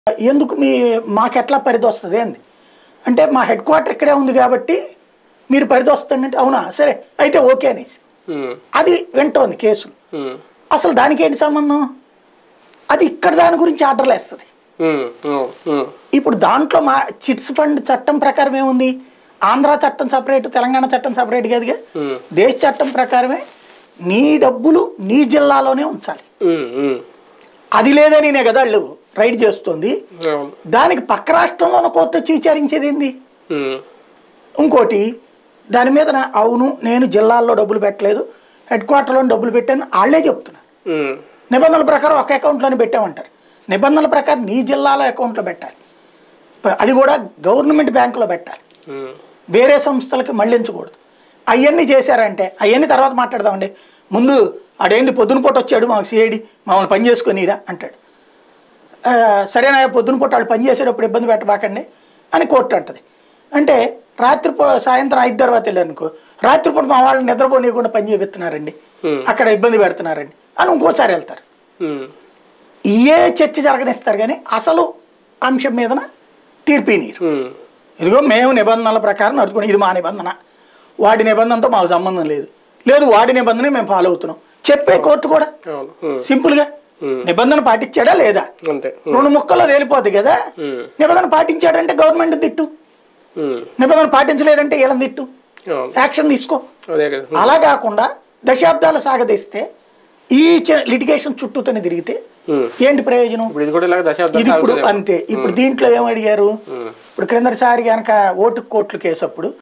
ఎందుకు మీ మాకు ఎట్లా పరిధి వస్తుంది అంది అంటే మా హెడ్ క్వార్టర్ ఇక్కడే ఉంది కాబట్టి మీరు పరిధి వస్తుంది అంటే అవునా సరే అయితే ఓకే అనేసి ఉమ్, అది వింటోంది కేసులు ఉమ్, అసలు దానికి ఏంటి సంబంధం అది ఇక్కడ దాని గురించి ఆర్డర్లు వేస్తుంది ఉమ్, ఉమ్, ఉమ్, ఇప్పుడు దాంట్లో మా చిట్స్ ఫండ్ చట్టం ప్రకారం ఏముంది ఆంధ్ర చట్టం సపరేట్ తెలంగాణ చట్టం సపరేట్ కదిగా ఉమ్, దేశ చట్టం ప్రకారమే నీ డబ్బులు నీ జిల్లాలోనే ఉంచాలి ఉమ్, ఉమ్, అది లేదని నేను కదా వాళ్ళు రైడ్ చేస్తుంది అవును దానికి పక్క రాష్ట్రంలోనే కోర్టు వచ్చి విచారించేది ఏంది ఉమ్, ఇంకోటి దాని మీద నా- అవును నేను జిల్లాల్లో డబ్బులు పెట్టలేదు హెడ్ క్వార్టర్లో డబ్బులు పెట్టాను వాళ్ళే చెప్తున్నారు ఉమ్, నిబంధనల ప్రకారం ఒక అకౌంట్లోనే పెట్టామంటారు నిబంధనల ప్రకారం నీ జిల్లాలో అకౌంట్లో పెట్టాలి ప- అది కూడా గవర్నమెంట్ బ్యాంకులో పెట్టాలి ఉమ్, వేరే సంస్థలకి మళ్ళించకూడదు అవన్నీ చేశారంటే అవన్నీ తర్వాత మాట్లాడదామండి ముందు ఆడేంటి పొద్దున పూట వచ్చాడు మాకు సిఐడి మమ్మల్ని పని చేసుకొనిరా అంటాడు ఆ, సరేనా పొద్దున పూట వాళ్ళు పని చేసేటప్పుడు ఇబ్బంది పెట్టబాకండి అని కోర్టు అంటది అంటే రాత్రిపూ సాయంత్రం ఐదు తర్వాత వెళ్ళారనుకో రాత్రిపూట మా వాళ్ళని నిద్రపోనీయకుండా పని చేపిస్తున్నారండి Hmm. అక్కడ ఇబ్బంది పెడుతున్నారండి అని ఇంకోసారి వెళ్తారు ఉమ్, ఏ చర్చ జరగనిస్తారు కానీ అసలు అంశం మీదన తీర్పు నీరు ఉమ్, ఇదిగో మేము నిబంధనల ప్రకారం నడుచుకుని ఇది మా నిబంధన వాడి నిబంధనతో మాకు సంబంధం లేదు లేదు వాడి నిబంధన మేము ఫాలో అవుతున్నాం చెప్పే కోర్టు కూడా అవును ఉమ్, సింపుల్గా ఉమ్, నిబంధన పాటించాడా లేదా అంతే ఉమ్, రెండు ముక్కల్లో తేలిపోద్ది కదా ఉమ్, నిబంధన పాటించాడంటే గవర్నమెంట్ తిట్టు ఉమ్, నిబంధన పాటించలేదంటే వీళ్ళని తిట్టు అవును యాక్షన్ తీసుకో అదే కదా ఉమ్, అలా కాకుండా దశాబ్దాలు సాగదీస్తే ఈ లిటిగేషన్ చుట్టూతోనే తిరిగితే ఉమ్. ఏంటి ప్రయోజనం ఇప్పుడు ఇది కూడా ఇలాగ దశాబ్దం ఇది ఇప్పుడు సాగుతుంది అంతే ఇప్పుడు దీంట్లో ఏమడిగారు ఉమ్, ఇప్పుడు క్రిందటిసారి కనుక ఓటు కోట్లు కేసు అప్పుడు